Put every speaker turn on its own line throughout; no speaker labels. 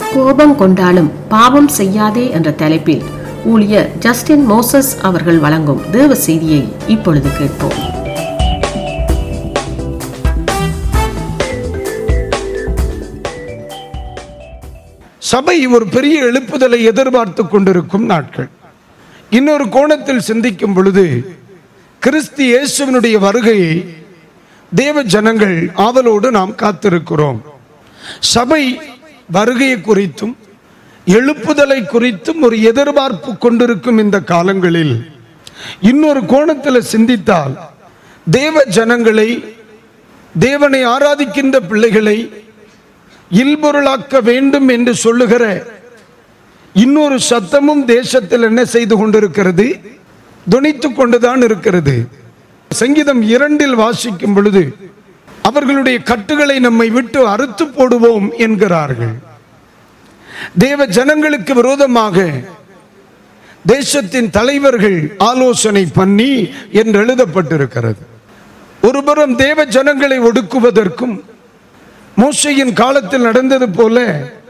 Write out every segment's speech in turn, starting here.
கோபம் கொண்டாலும் பாவம் செய்யாதே என்ற தலைப்பில் ஊழியர் ஜஸ்டின் மோசஸ் அவர்கள் வழங்கும் தேவ செய்தியை இப்பொழுது கேட்போம்
சபை ஒரு பெரிய எழுப்புதலை எதிர்பார்த்து கொண்டிருக்கும் நாட்கள் இன்னொரு கோணத்தில் சிந்திக்கும் பொழுது கிறிஸ்து இயேசுவினுடைய வருகையை தேவ ஜனங்கள் ஆவலோடு நாம் காத்திருக்கிறோம் சபை வருகையை குறித்தும் எழுப்புதலை குறித்தும் ஒரு எதிர்பார்ப்பு கொண்டிருக்கும் இந்த காலங்களில் இன்னொரு கோணத்தில் சிந்தித்தால் தேவ ஜனங்களை தேவனை ஆராதிக்கின்ற பிள்ளைகளை இல்பொருளாக்க வேண்டும் என்று சொல்லுகிற இன்னொரு சத்தமும் தேசத்தில் என்ன செய்து கொண்டிருக்கிறது துணித்துக் கொண்டுதான் இருக்கிறது சங்கீதம் இரண்டில் வாசிக்கும் பொழுது அவர்களுடைய கட்டுகளை நம்மை விட்டு அறுத்து போடுவோம் என்கிறார்கள் தேவ ஜனங்களுக்கு விரோதமாக தேசத்தின் தலைவர்கள் ஆலோசனை பண்ணி என்று எழுதப்பட்டிருக்கிறது ஒருபுறம் தேவ ஜனங்களை ஒடுக்குவதற்கும் மோசையின் காலத்தில் நடந்தது போல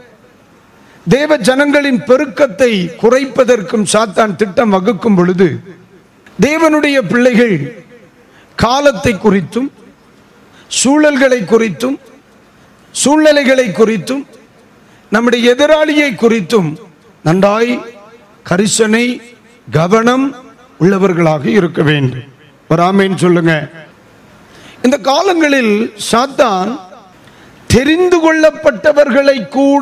தேவ ஜனங்களின் பெருக்கத்தை குறைப்பதற்கும் சாத்தான் திட்டம் வகுக்கும் பொழுது தேவனுடைய பிள்ளைகள் காலத்தை குறித்தும் சூழல்களை குறித்தும் சூழ்நிலைகளை குறித்தும் நம்முடைய எதிராளியை குறித்தும் நன்றாய் கரிசனை கவனம் உள்ளவர்களாக இருக்க வேண்டும் ஒரு ஆமேன் சொல்லுங்க இந்த காலங்களில் சாத்தான் தெரிந்து கொள்ளப்பட்டவர்களை கூட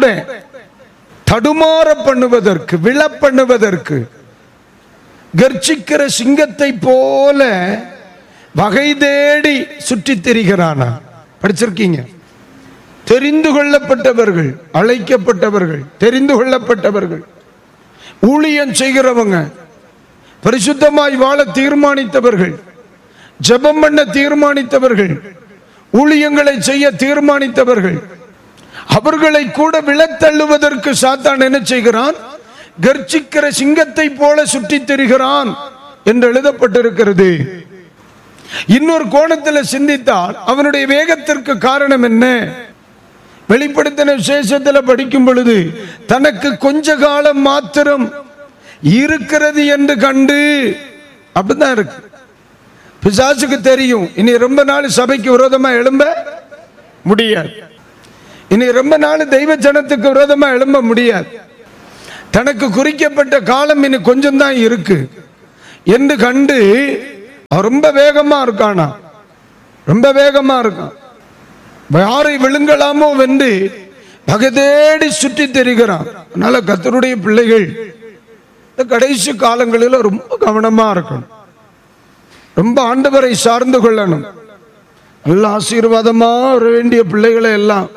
தடுமாற பண்ணுவதற்கு விழ பண்ணுவதற்கு கர்ச்சிக்கிற சிங்கத்தை போல வகை தேடி சுற்றித் திரிகிறானா படிச்சிருக்கீங்க தெரிந்து கொள்ளப்பட்டவர்கள் அழைக்கப்பட்டவர்கள் தெரிந்து கொள்ளப்பட்டவர்கள் ஊழியம் செய்கிறவங்க பரிசுத்தமாய் வாழ தீர்மானித்தவர்கள் ஜெபம் பண்ண தீர்மானித்தவர்கள் ஊழியங்களை செய்ய தீர்மானித்தவர்கள் அவர்களை கூட விழத்தள்ளுவதற்கு சாத்தான் என்ன செய்கிறான் கர்ச்சிக்கிற சிங்கத்தை போல சுற்றித் திரிகிறான் என்று எழுதப்பட்டிருக்கிறது இன்னொரு கோணத்தில் சிந்தித்தால் அவனுடைய வேகத்திற்கு காரணம் என்ன வெளிப்படுத்தின விசேஷத்தில் படிக்கும் பொழுது தனக்கு கொஞ்ச காலம் மாத்திரம் இருக்கிறது என்று கண்டு அப்படிதான் இருக்கு பிசாசுக்கு தெரியும் இனி ரொம்ப நாள் சபைக்கு விரோதமா எழும்ப முடியாது இனி ரொம்ப நாள் தெய்வ ஜனத்துக்கு விரோதமா எழும்ப முடியாது தனக்கு குறிக்கப்பட்ட காலம் இனி கொஞ்சம் தான் இருக்கு என்று கண்டு அவன் ரொம்ப வேகமா இருக்கானா ரொம்ப வேகமா இருக்கான் யாரை விழுங்கலாமோ வென்று வகை தேடி சுற்றி தெரிகிறான் அதனால கத்தருடைய பிள்ளைகள் இந்த கடைசி காலங்களில் ரொம்ப கவனமா இருக்கணும் ரொம்ப ஆண்டவரை சார்ந்து கொள்ளணும் நல்ல ஆசீர்வாதமா வர வேண்டிய பிள்ளைகளை எல்லாம்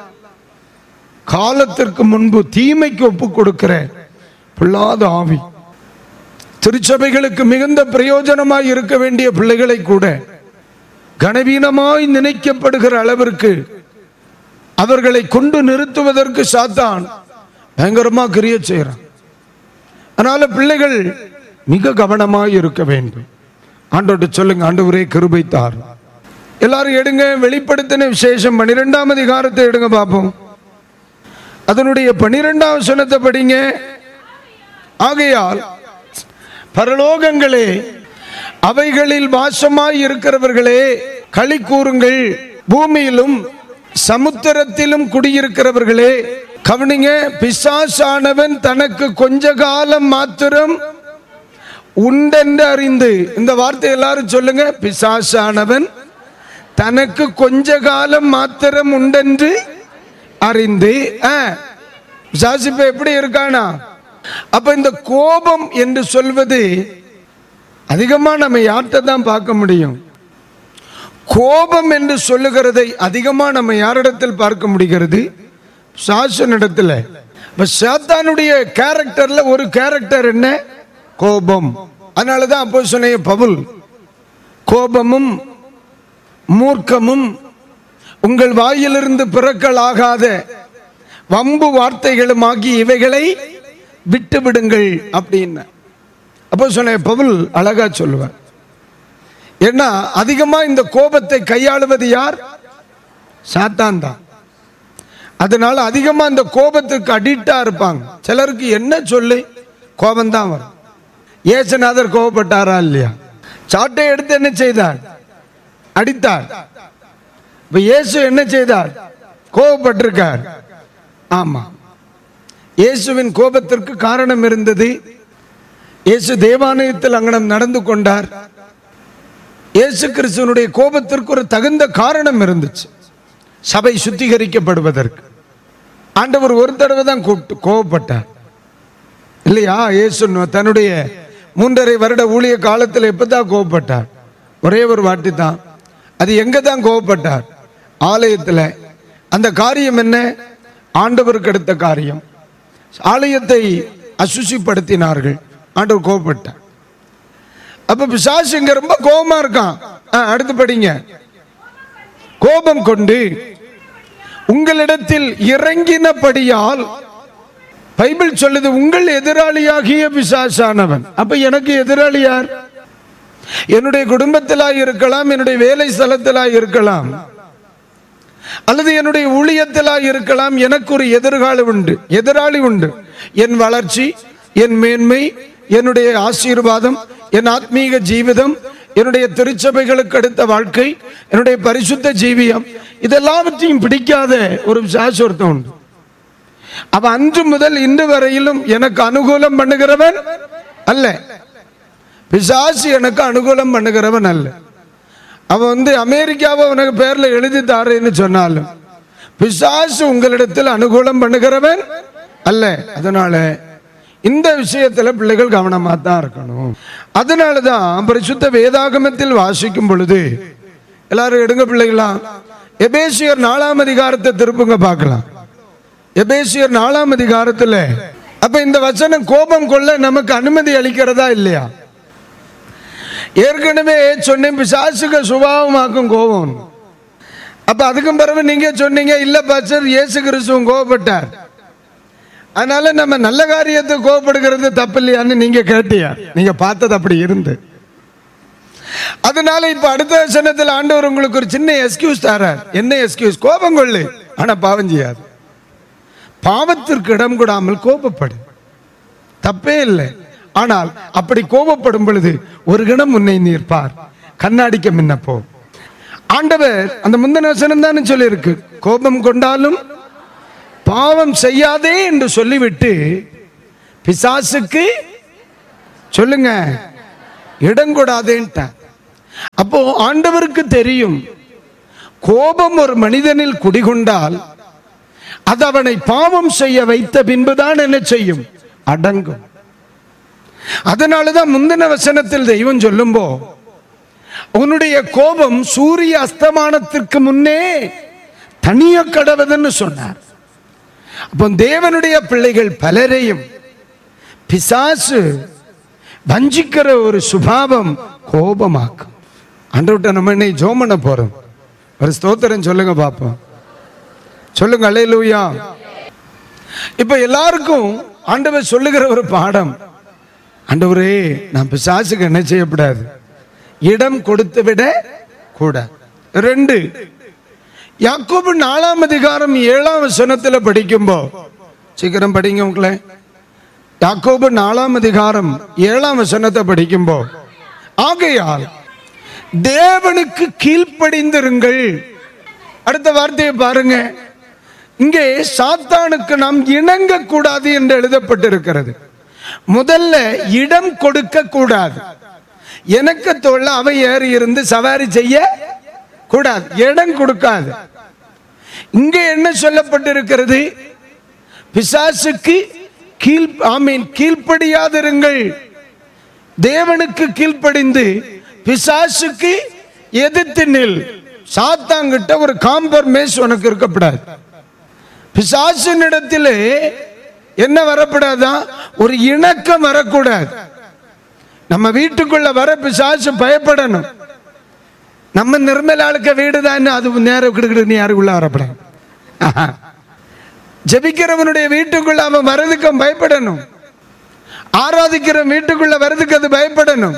காலத்திற்கு முன்பு தீமைக்கு ஒப்பு கொடுக்கிற பிள்ளாத ஆவி திருச்சபைகளுக்கு மிகுந்த பிரயோஜனமாய் இருக்க வேண்டிய பிள்ளைகளை கூட கனவீனமாய் நினைக்கப்படுகிற அளவிற்கு அவர்களை கொண்டு நிறுத்துவதற்கு சாத்தான் பயங்கரமா கிரிய செய்யறான் அதனால பிள்ளைகள் மிக கவனமாய் இருக்க வேண்டும் ஆண்டோட்டு சொல்லுங்க ஆண்டவரே கிருபை தார் எல்லாரும் எடுங்க வெளிப்படுத்தின விசேஷம் பனிரெண்டாம் அதிகாரத்தை எடுங்க பார்ப்போம் அதனுடைய பனிரெண்டாம் வசனத்தை படிங்க ஆகையால் பரலோகங்களே அவைகளில் வாசமாய் இருக்கிறவர்களே களி கூறுங்கள் பூமியிலும் சமுத்திரத்திலும் குடியிருக்கிறவர்களே கவனிங்க பிசாசானவன் தனக்கு கொஞ்ச காலம் மாத்திரம் உண்டென்று அறிந்து இந்த வார்த்தை எல்லாரும் சொல்லுங்க பிசாசானவன் தனக்கு கொஞ்ச காலம் மாத்திரம் உண்டென்று அறிந்து ஆ, பிசாசு இப்ப எப்படி இருக்கானா அப்ப இந்த கோபம் என்று சொல்வது அதிகமா நம்ம யார்கிட்ட தான் பார்க்க முடியும் கோபம் என்று சொல்லுகிறதை அதிகமா நம்ம யாரிடத்தில் பார்க்க முடிகிறது சாசனிடத்தில் இப்ப சாத்தானுடைய கேரக்டர்ல ஒரு கேரக்டர் என்ன கோபம் அதனாலதான் அப்போ சொன்ன பவுல் கோபமும் மூர்க்கமும் உங்கள் வாயிலிருந்து பிறக்கலாகாத வம்பு வார்த்தைகளும் ஆகி இவைகளை விட்டு விடுங்கள் அப்படின்னு அப்போ சொன்ன பவுல் அழகா சொல்லுவார் ஏன்னா அதிகமா இந்த கோபத்தை கையாளுவது யார் சாத்தான் தான் அதனால அதிகமா அந்த கோபத்துக்கு அடிக்டா இருப்பாங்க சிலருக்கு என்ன சொல்லி கோபம் தான் வரும் ஏசுநாதர் கோபப்பட்டாரா இல்லையா சாட்டை எடுத்து என்ன செய்தார் அடித்தார் இப்ப இயேசு என்ன செய்தார் கோபப்பட்டிருக்கார் ஆமா இயேசுவின் கோபத்திற்கு காரணம் இருந்தது இயேசு தேவாலயத்தில் அங்கனம் நடந்து கொண்டார் இயேசு கிறிஸ்துவனுடைய கோபத்திற்கு ஒரு தகுந்த காரணம் இருந்துச்சு சபை சுத்திகரிக்கப்படுவதற்கு ஆண்டவர் ஒரு தடவை தான் கூப்பிட்டு கோபப்பட்டார் இல்லையா இயேசு தன்னுடைய மூன்றரை வருட ஊழிய காலத்தில் எப்பதான் கோபப்பட்டார் ஒரே ஒரு வாட்டி தான் அது எங்க தான் கோபப்பட்டார் ஆலயத்தில் அந்த காரியம் என்ன ஆண்டவருக்கு எடுத்த காரியம் ஆலயத்தை அசுசிப்படுத்தினார்கள் ஆண்டவர் கோபப்பட்டார் அப்ப பிசாசு இங்க ரொம்ப கோபமா இருக்கான் ஆ, அடுத்து படிங்க கோபம் கொண்டு உங்களிடத்தில் இறங்கினபடியால் பைபிள் சொல்லுது உங்கள் எதிராளியாகிய பிசாசானவன் அப்ப எனக்கு எதிராளி யார் என்னுடைய குடும்பத்திலா இருக்கலாம் என்னுடைய வேலை ஸ்தலத்திலா இருக்கலாம் அல்லது என்னுடைய ஊழியத்திலா இருக்கலாம் எனக்கு ஒரு எதிர்காலம் உண்டு எதிராளி உண்டு என் வளர்ச்சி என் மேன்மை என்னுடைய ஆசீர்வாதம் என் ஆத்மீக ஜீவிதம் என்னுடைய திருச்சபைகளுக்கு அடுத்த வாழ்க்கை என்னுடைய பரிசுத்த ஜீவியம் இதெல்லாவற்றையும் பிடிக்காத ஒரு சாஸ்வர்த்தம் உண்டு அவ அன்று முதல் இன்று வரையிலும் எனக்கு அனுகூலம் பண்ணுகிறவன் அல்ல பிசாசு எனக்கு அனுகூலம் பண்ணுகிறவன் அல்ல அவன் வந்து அமெரிக்காவை உனக்கு பேர்ல எழுதி தாரேன்னு சொன்னாலும் பிசாசு உங்களிடத்தில் அனுகூலம் பண்ணுகிறவன் அல்ல அதனால இந்த விஷயத்துல பிள்ளைகள் கவனமா தான் இருக்கணும் அதனாலதான் பரிசுத்த வேதாகமத்தில் வாசிக்கும் பொழுது எல்லாரும் எடுங்க பிள்ளைகளா எபேசியர் நாலாம் அதிகாரத்தை திருப்புங்க பார்க்கலாம் எபேசியர் நாலாம் அதிகாரத்துல அப்ப இந்த வசனம் கோபம் கொள்ள நமக்கு அனுமதி அளிக்கிறதா இல்லையா ஏற்கனவே சொன்னேன் பிசாசுக்கு சுபாவமாக்கும் கோபம் அப்ப அதுக்கும் பிறகு நீங்க சொன்னீங்க இல்ல பாஸ்டர் இயேசு கிறிஸ்துவும் கோபப்பட்டார் அதனால நம்ம நல்ல காரியத்தை கோபப்படுகிறது தப்பு இல்லையான்னு நீங்க கேட்டியா நீங்க பார்த்தது அப்படி இருந்து அதனால இப்ப அடுத்த வசனத்தில் ஆண்டவர் உங்களுக்கு ஒரு சின்ன எஸ்கியூஸ் தரார் என்ன எஸ்கியூஸ் கோபம் கொள்ளு ஆனா பாவம் செய்யாது பாவத்திற்கு இடம் கொடாமல் கோபப்படு தப்பே இல்லை ஆனால் அப்படி கோபப்படும் பொழுது ஒரு கணம் முன்னை நீர்ப்பார் கண்ணாடிக்க முன்ன போ ஆண்டவர் அந்த முந்தின வசனம் தானே சொல்லியிருக்கு கோபம் கொண்டாலும் பாவம் செய்யாதே என்று சொல்லிவிட்டு பிசாசுக்கு சொல்லுங்க இடம் கொடாதேன்ட்டார் அப்போ ஆண்டவருக்கு தெரியும் கோபம் ஒரு மனிதனில் குடிகொண்டால் அது அவனை பாவம் செய்ய வைத்த பின்புதான் என்ன செய்யும் அடங்கும் அதனாலதான் முந்தின வசனத்தில் தெய்வம் சொல்லும்போ உன்னுடைய கோபம் சூரிய அஸ்தமானத்திற்கு முன்னே தனிய கடவுதுன்னு சொன்னார் அப்போ தேவனுடைய பிள்ளைகள் பலரையும் பிசாசு வஞ்சிக்கிற ஒரு சுபாவம் கோபமாக்கும் அன்றவிட்ட நம்ம இன்னைக்கு ஜோம் பண்ண போறோம் ஒரு ஸ்தோத்திரம் சொல்லுங்க பாப்போம் சொல்லுங்க அலையலூயா இப்ப எல்லாருக்கும் ஆண்டவர் சொல்லுகிற ஒரு பாடம் ஆண்டவரே நான் பிசாசுக்கு என்ன செய்யக்கூடாது இடம் கொடுத்து விட கூடாது ரெண்டு யாக்கோபு நாலாம் அதிகாரம் ஏழாம் வசனத்துல படிக்கும்போ சீக்கிரம் படிங்க உங்களே யாக்கோபு நாலாம் அதிகாரம் ஏழாம் வசனத்தை படிக்கும்போ ஆகையால் தேவனுக்கு கீழ்ப்படிந்திருங்கள் அடுத்த வார்த்தையை பாருங்க இங்கே சாத்தானுக்கு நாம் இணங்க கூடாது என்று எழுதப்பட்டிருக்கிறது முதல்ல இடம் கொடுக்க கூடாது எனக்கு தொல்ல அவ ஏறி இருந்து சவாரி செய்ய கூடாது இடம் கொடுக்காது இங்க என்ன சொல்லப்பட்டிருக்கிறது பிசாசுக்கு கீழ் ஆமீன் கீழ்ப்படியாதிருங்கள் தேவனுக்கு கீழ்ப்படிந்து பிசாசுக்கு எதிர்த்து நில் சாத்தாங்கிட்ட ஒரு காம்பர்மேஸ் உனக்கு இருக்கப்படாது பிசாசினிடத்திலே என்ன வரப்படாதா ஒரு இணக்கம் வரக்கூடாது நம்ம வீட்டுக்குள்ள வர பிசாசு பயப்படணும் நம்ம நிர்மல ஆளுக்க வீடு தான் அது நேரம் கிடுக்கிடு நீ யாருக்குள்ள வரப்படாது ஆஹா. ஜெபிக்கிறவனுடைய வீட்டுக்குள்ள அவன் வரதுக்கு அவன் பயப்படணும் ஆராதிக்கிற வீட்டுக்குள்ள வரதுக்கு அது பயப்படணும்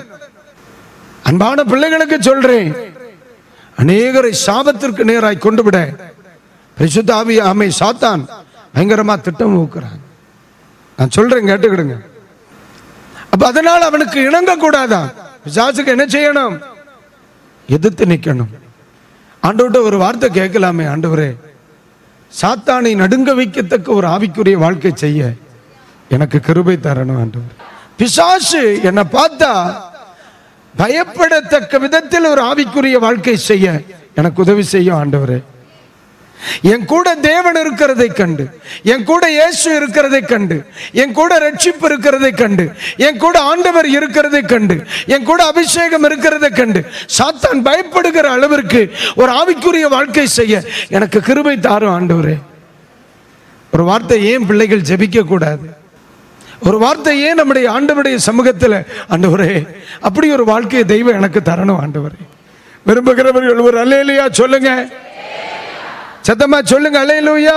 அன்பான பிள்ளைகளுக்கு சொல்றேன் அநேகரை சாபத்திற்கு நேராய் கொண்டு விட பரிசுத்த ஆவி ஆமை சாத்தான் பயங்கரமா திட்டம் ஊக்குறான் நான் சொல்றேன் கேட்டுக்கிடுங்க அப்ப அதனால் அவனுக்கு இணங்க கூடாதான் பிசாசுக்கு என்ன செய்யணும் எதிர்த்து நிக்கணும் ஆண்டவர்கிட்ட ஒரு வார்த்தை கேட்கலாமே ஆண்டவரே சாத்தானை நடுங்க வைக்கத்தக்க ஒரு ஆவிக்குரிய வாழ்க்கை செய்ய எனக்கு கிருபை தரணும் ஆண்டவர் பிசாசு என்னை பார்த்தா பயப்படத்தக்க விதத்தில் ஒரு ஆவிக்குரிய வாழ்க்கை செய்ய எனக்கு உதவி செய்யும் ஆண்டவரே என் கூட தேவன் இருக்கிறதை கண்டு என் கூட இயேசு இருக்கிறதை கண்டு என் கூட ரட்சிப்பு இருக்கிறதை கண்டு என் கூட ஆண்டவர் இருக்கிறதை கண்டு என் கூட அபிஷேகம் இருக்கிறதை கண்டு சாத்தான் பயப்படுகிற அளவிற்கு ஒரு ஆவிக்குரிய வாழ்க்கை செய்ய எனக்கு கிருபை தாரும் ஆண்டவரே ஒரு வார்த்தை ஏன் பிள்ளைகள் ஜெபிக்க கூடாது ஒரு வார்த்தை ஏன் நம்முடைய ஆண்டவருடைய சமூகத்தில் ஆண்டவரே அப்படி ஒரு வாழ்க்கையை தெய்வம் எனக்கு தரணும் ஆண்டவரே விரும்புகிறவர்கள் ஒரு அல்லையிலையா சொல்லுங்க சத்தமா சொல்லுங்க அல்லையிலூயா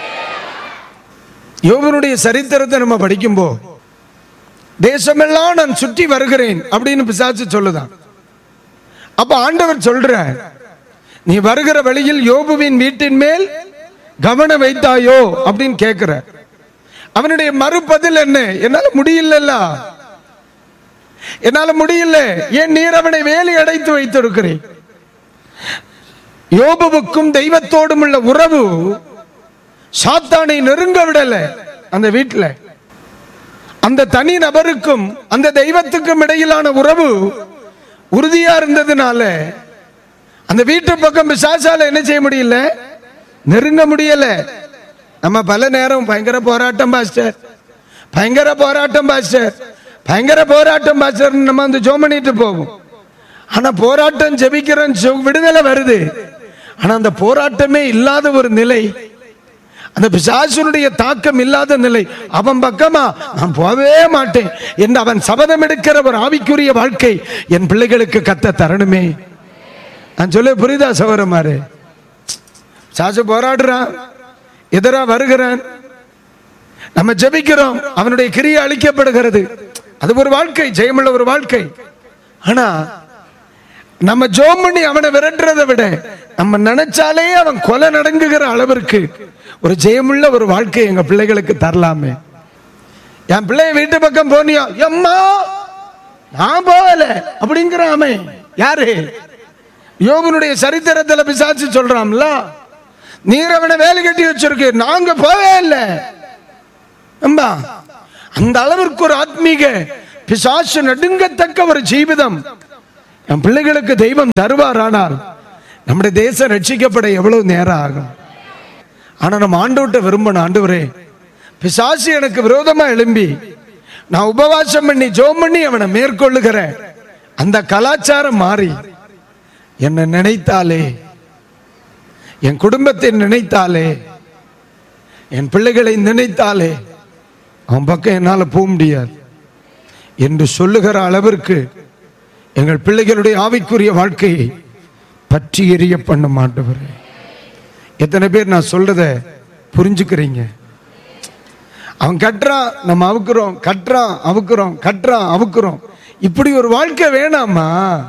யோகனுடைய சரித்திரத்தை நம்ம படிக்கும்போ தேசமெல்லாம் நான் சுற்றி வருகிறேன் அப்படின்னு பிசாசு சொல்லுதான் அப்ப ஆண்டவர் சொல்ற நீ வருகிற வழியில் யோபுவின் வீட்டின் மேல் கவனம் வைத்தாயோ அப்படின்னு கேட்கிற அவனுடைய மறுபதில் என்ன என்னால முடியல என்னால முடியல ஏன் நீர் அவனை வேலி அடைத்து வைத்திருக்கிறேன் யோபுவுக்கும் தெய்வத்தோடும் உள்ள உறவு சாத்தானை நெருங்க விடல அந்த வீட்டில் அந்த தனி நபருக்கும் அந்த தெய்வத்துக்கும் இடையிலான உறவு உறுதியா இருந்ததுனால அந்த வீட்டு பக்கம் பிசாசால என்ன செய்ய முடியல நெருங்க முடியல நம்ம பல நேரம் பயங்கர போராட்டம் பாஸ்டர் பயங்கர போராட்டம் பாஸ்டர் பயங்கர போராட்டம் பாஸ்டர் நம்ம வந்து ஜோம் பண்ணிட்டு போவோம் ஆனா போராட்டம் ஜெபிக்கிறோம் ஜெ- விடுதலை வருது ஆனா அந்த போராட்டமே இல்லாத ஒரு நிலை அந்த பிசாசுனுடைய தாக்கம் இல்லாத நிலை அவன் பக்கமா நான் போகவே மாட்டேன் என்று அவன் சபதம் எடுக்கிற ஒரு ஆவிக்குரிய வாழ்க்கை என் பிள்ளைகளுக்கு கத்த தரணுமே நான் சொல்ல புரியுதா சகோதரமாரு சாசு போராடுறான் எதிரா வருகிறான் நம்ம ஜெபிக்கிறோம் அவனுடைய கிரியை அழிக்கப்படுகிறது அது ஒரு வாழ்க்கை ஜெயமுள்ள ஒரு வாழ்க்கை ஆனா நம்ம ஜோம் பண்ணி அவனை விரட்டுறதை விட நம்ம நினைச்சாலே அவன் கொலை நடங்குகிற அளவிற்கு ஒரு ஜெயமுள்ள ஒரு வாழ்க்கை எங்க பிள்ளைகளுக்கு தரலாமே என் பிள்ளைய வீட்டு பக்கம் போனியா எம்மா நான் போகல அப்படிங்கிறாமே யாரு யோகனுடைய சரித்திரத்துல பிசாசு சொல்றான்ல நீர் அவனை வேலை கட்டி வச்சிருக்கு நாங்க போவே இல்லை அம்பா அந்த அளவிற்கு ஒரு ஆத்மீக பிசாசு நடுங்கத்தக்க ஒரு ஜீவிதம் என் பிள்ளைகளுக்கு தெய்வம் தருவாரானால் நம்முடைய தேசம் ரட்சிக்கப்பட எவ்வளவு நேரம் ஆகும் ஆனா நம்ம ஆண்டவர்கிட்ட விரும்பணும் ஆண்டவரே பிசாசு எனக்கு விரோதமா எழும்பி நான் உபவாசம் பண்ணி ஜோம் பண்ணி அவனை மேற்கொள்ளுகிற அந்த கலாச்சாரம் மாறி என்னை நினைத்தாலே என் குடும்பத்தை நினைத்தாலே என் பிள்ளைகளை நினைத்தாலே அவன் பக்கம் என்னால் போக முடியாது என்று சொல்லுகிற அளவிற்கு எங்கள் பிள்ளைகளுடைய ஆவிக்குரிய வாழ்க்கையை பற்றி எரிய பண்ண மாட்டவர் எத்தனை பேர் நான் சொல்றத புரிஞ்சுக்கிறீங்க அவன் கட்டுறான் நம்ம அவுக்குறோம் கட்டுறான் அவுக்குறோம் கட்டுறான் அவுக்குறோம் இப்படி ஒரு வாழ்க்கை வேணாமா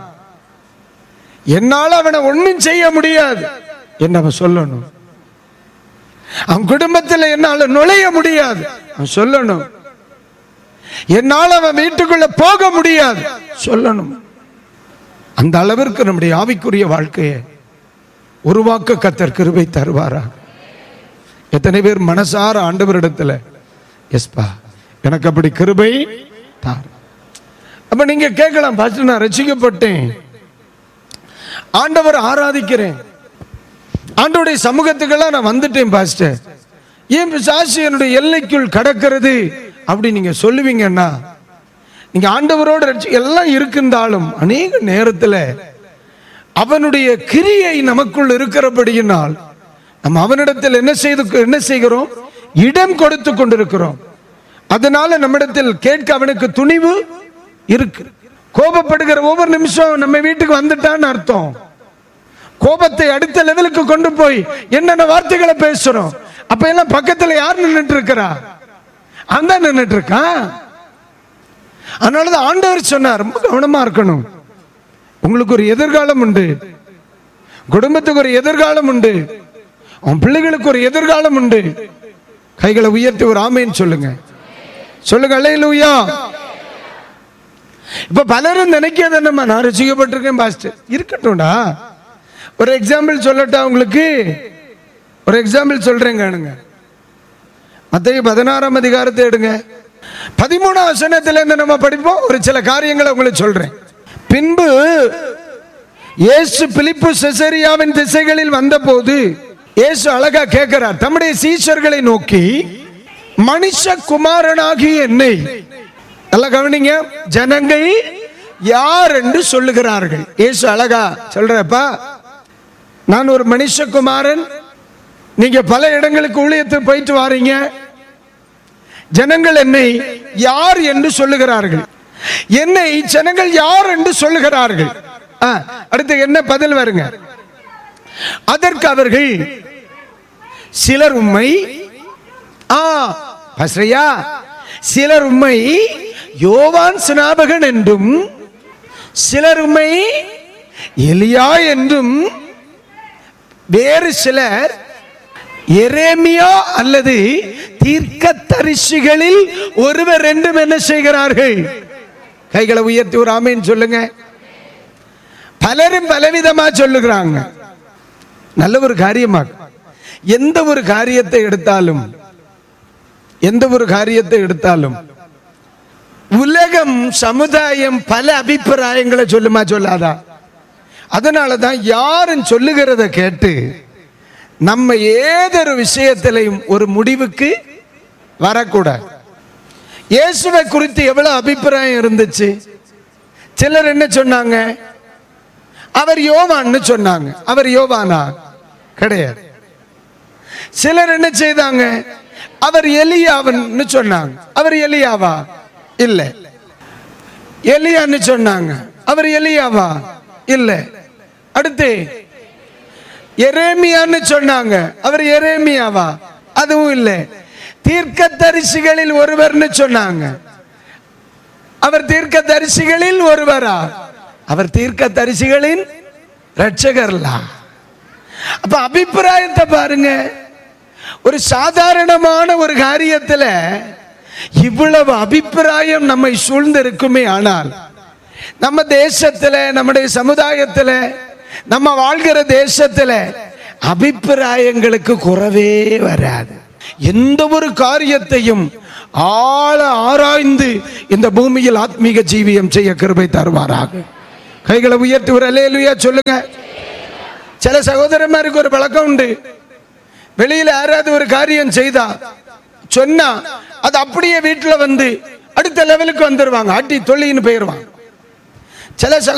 என்னால அவனை ஒண்ணும் செய்ய முடியாது என்று அவன் சொல்லணும் அவன் குடும்பத்தில் என்னால நுழைய முடியாது அவன் சொல்லணும் என்னால் அவன் வீட்டுக்குள்ள போக முடியாது சொல்லணும் அந்த அளவிற்கு நம்முடைய ஆவிக்குரிய வாழ்க்கையை உருவாக்க கத்தர் கிருபை தருவாரா எத்தனை பேர் மனசார ஆண்டவரிடத்துல எஸ்பா எனக்கு அப்படி கிருபை தார் அப்ப நீங்க கேட்கலாம் பாஸ்டர் நான் ரசிக்கப்பட்டேன் ஆண்டவர் ஆராதிக்கிறேன் ஆண்டவருடைய சமூகத்துக்கெல்லாம் நான் வந்துட்டேன் பாஸ்டர் ஏன் பிசாசு என்னுடைய எல்லைக்குள் கடக்கிறது அப்படி நீங்க சொல்லுவீங்கன்னா நீங்க ஆண்டவரோட ரட்சி- எல்லாம் இருக்குந்தாலும் அநேக நேரத்துல அவனுடைய கிரியை நமக்குள் இருக்கிறபடியினால் நம்ம அவனிடத்தில் என்ன செய்து என்ன செய்கிறோம் இடம் கொடுத்து கொண்டிருக்கிறோம் அதனால நம்மிடத்தில் கேட்க அவனுக்கு துணிவு இருக்கு கோபப்படுகிற ஒவ்வொரு நிமிஷம் நம்ம வீட்டுக்கு வந்துட்டான்னு அர்த்தம் கோபத்தை அடுத்த லெவலுக்கு கொண்டு போய் என்னென்ன வார்த்தைகளை பேசுறோம் அப்ப எல்லாம் பக்கத்துல யார் நின்னுட்டு இருக்கிறா அந்த நின்னுட்டு இருக்கான் அதனாலதான் ஆண்டவர் சொன்னார் ரொம்ப கவனமா இருக்கணும் உங்களுக்கு ஒரு எதிர்காலம் உண்டு குடும்பத்துக்கு ஒரு எதிர்காலம் உண்டு உன் பிள்ளைகளுக்கு ஒரு எதிர்காலம் உண்டு கைகளை உயர்த்தி ஒரு ஆமைன்னு சொல்லுங்க சொல்லுங்க அல்லையிலூயா இப்ப பலரும் நினைக்கிறது என்னம்மா நான் ரசிக்கப்பட்டிருக்கேன் பாஸ்டர் இருக்கட்டும்டா ஒரு எக்ஸாம்பிள் சொல்லட்டா உங்களுக்கு ஒரு எக்ஸாம்பிள் சொல்றேன் காணுங்க மத்திய பதினாறாம் அதிகாரத்தை எடுங்க பதிமூணாம் வசனத்துல இருந்து நம்ம படிப்போம் ஒரு சில காரியங்களை உங்களுக்கு சொல்றேன் பின்பு இயேசு பிலிப்பு செசரியாவின் திசைகளில் வந்தபோது இயேசு அழகா கேட்கிறார் தம்முடைய சீஷர்களை நோக்கி மனுஷகுமாரனாகிய என்னை நல்லா கவனிங்க ஜனங்கள் யார் என்று சொல்லுகிறார்கள் இயேசு அழகா சொல்றப்பா நான் ஒரு மனுஷகுமாரன் நீங்க பல இடங்களுக்கு ஊழியத்துக்கு போயிட்டு வாரீங்க ஜனங்கள் என்னை யார் என்று சொல்லுகிறார்கள் என்னை ஜனங்கள் யார் என்று சொல்லுகிறார்கள் ஆ, அடுத்து என்ன பதில் வருங்க அதற்கு அவர்கள் சிலர் உம்மை ஆ பஸ்ரையா சிலர் உம்மை யோவான் ஸ்நாபகன் என்றும் சிலர் உம்மை எலியா என்றும் வேறு சிலர் எரேமியா அல்லது தீர்க்க தரிசிகளில் ஒருவர் என்றும் என்ன செய்கிறார்கள் கைகளை உயர்த்தி ஒரு ஆமேன்னு சொல்லுங்க பலரும் பலவிதமா சொல்லுகிறாங்க நல்ல ஒரு காரியமா எந்த ஒரு காரியத்தை எடுத்தாலும் எந்த ஒரு காரியத்தை எடுத்தாலும் உலகம் சமுதாயம் பல அபிப்பிராயங்களை சொல்லுமா சொல்லாதா அதனால தான் யாரும் சொல்லுகிறத கேட்டு நம்ம ஏதொரு விஷயத்திலையும் ஒரு முடிவுக்கு வரக்கூடாது இயேசுவை குறித்து எவ்வளவு அபிப்பிராயம் இருந்துச்சு சிலர் என்ன சொன்னாங்க அவர் யோவான்னு சொன்னாங்க அவர் யோவானா கிடையாது சிலர் என்ன செய்தாங்க அவர் எலியாவன்னு சொன்னாங்க அவர் எலியாவா இல்ல எலியான்னு சொன்னாங்க அவர் எலியாவா இல்ல அடுத்து எரேமியான்னு சொன்னாங்க அவர் எரேமியாவா அதுவும் இல்லை தீர்க்க தரிசிகளில் ஒருவர்னு சொன்னாங்க அவர் தீர்க்க தரிசிகளில் ஒருவரா அவர் தீர்க்க தரிசிகளின் ரட்சகர்லா அப்ப அபிப்பிராயத்தை பாருங்க ஒரு சாதாரணமான ஒரு காரியத்துல இவ்வளவு அபிப்பிராயம் நம்மை சூழ்ந்து இருக்குமே ஆனால் நம்ம தேசத்துல நம்முடைய சமுதாயத்துல நம்ம வாழ்கிற தேசத்துல அபிப்பிராயங்களுக்கு குறவே வராது எந்த ஒரு காரியத்தையும் ஆழ ஆராய்ந்து இந்த பூமியில் ஆத்மீக ஜீவியம் செய்ய கிருபை தருவாராக கைகளை உயர்த்தி ஒரு அலையலுயா சொல்லுங்க சில சகோதரமாருக்கு ஒரு பழக்கம் உண்டு வெளியில யாராவது ஒரு காரியம் செய்தா சொன்னா அது அப்படியே வீட்டுல வந்து அடுத்த லெவலுக்கு வந்துருவாங்க அடி தொல்லின்னு போயிருவாங்க சில சகோ-